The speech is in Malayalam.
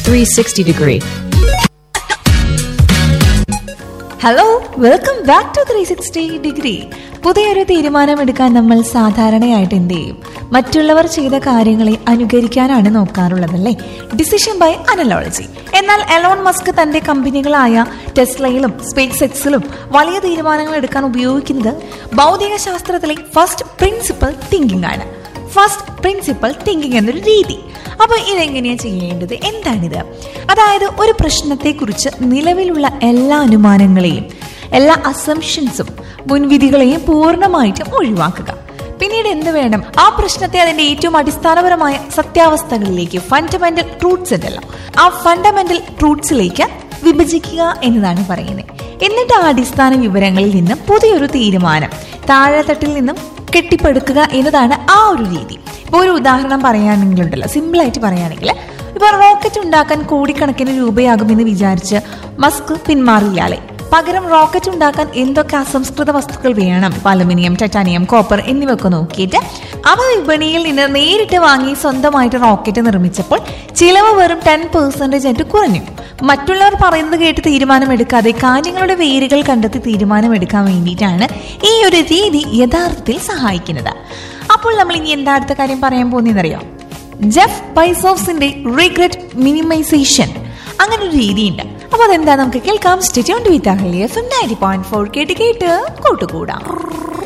360 degree. Hello welcome back to three sixty degree പുതിയൊരു തീരുമാനമെടുക്കാൻ നമ്മൾ സാധാരണയായിട്ട് എന്ത് ചെയ്യും മറ്റുള്ളവർ ചെയ്ത കാര്യങ്ങളെ അനുകരിക്കാനാണ് നോക്കാറുള്ളതല്ലേ ഡിസിഷൻ ബൈ അനലോളജി എന്നാൽ എലോൺ മസ്ക് തന്റെ കമ്പനികളായ ടെസ്ലയിലും സ്പേസ് എക്സിലും വലിയ തീരുമാനങ്ങൾ എടുക്കാൻ ഉപയോഗിക്കുന്നത് ഭൗതിക ശാസ്ത്രത്തിലെ ഫസ്റ്റ് പ്രിൻസിപ്പൽ തിങ്കിങ് ആണ് ഫസ്റ്റ് പ്രിൻസിപ്പൽ തിങ്കിങ് എന്നൊരു രീതി അപ്പോൾ ഇതെങ്ങനെയാണ് ചെയ്യേണ്ടത് എന്താണിത് അതായത് ഒരു പ്രശ്നത്തെക്കുറിച്ച് നിലവിലുള്ള എല്ലാ അനുമാനങ്ങളെയും എല്ലാ അസംഷൻസും മുൻവിധികളെയും പൂർണ്ണമായിട്ടും ഒഴിവാക്കുക പിന്നീട് എന്ത് വേണം ആ പ്രശ്നത്തെ അതിന്റെ ഏറ്റവും അടിസ്ഥാനപരമായ സത്യാവസ്ഥകളിലേക്ക് ഫണ്ടമെന്റൽ ട്രൂട്ട്സ് ഉണ്ടല്ലോ ആ ഫണ്ടമെന്റൽ ട്രൂട്ട്സിലേക്ക് വിഭജിക്കുക എന്നതാണ് പറയുന്നത് എന്നിട്ട് ആ അടിസ്ഥാന വിവരങ്ങളിൽ നിന്ന് പുതിയൊരു തീരുമാനം താഴെത്തട്ടിൽ നിന്നും കെട്ടിപ്പടുക്കുക എന്നതാണ് ആ ഒരു രീതി ഇപ്പോൾ ഒരു ഉദാഹരണം പറയുകയാണെങ്കിലുണ്ടല്ലോ സിമ്പിളായിട്ട് പറയുകയാണെങ്കിൽ ഇപ്പോൾ റോക്കറ്റ് ഉണ്ടാക്കാൻ കോടിക്കണക്കിന് രൂപയാകുമെന്ന് വിചാരിച്ച് മസ്ക് പിന്മാറിയാലേ പകരം റോക്കറ്റ് ഉണ്ടാക്കാൻ എന്തൊക്കെ അസംസ്കൃത വസ്തുക്കൾ വേണം ഇപ്പൊ അലുമിനിയം ടൈറ്റാനിയം കോപ്പർ എന്നിവയൊക്കെ നോക്കിയിട്ട് അവ വിപണിയിൽ നിന്ന് നേരിട്ട് വാങ്ങി സ്വന്തമായിട്ട് റോക്കറ്റ് നിർമ്മിച്ചപ്പോൾ ചിലവ് വെറും ടെൻ പെർസെൻറ്റേജ് ആയിട്ട് കുറഞ്ഞു മറ്റുള്ളവർ പറയുന്നത് കേട്ട് തീരുമാനമെടുക്കാതെ കാര്യങ്ങളുടെ വേരുകൾ കണ്ടെത്തി തീരുമാനമെടുക്കാൻ വേണ്ടിയിട്ടാണ് ഈ ഒരു രീതി യഥാർത്ഥത്തിൽ സഹായിക്കുന്നത് അപ്പോൾ നമ്മൾ ഇനി എന്താ അടുത്ത കാര്യം പറയാൻ പോകുന്നതെന്നറിയോ ജെഫ് ബൈസോഫ്സിന്റെ റിഗ്രറ്റ് മിനിമൈസേഷൻ അങ്ങനെ ഒരു രീതിയുണ്ട് അപ്പൊ അതെന്താ നമുക്ക് കേൾക്കാം stay with F M ninety point four കേട്ട് കേട്ട് കൂട്ടുകൂടാം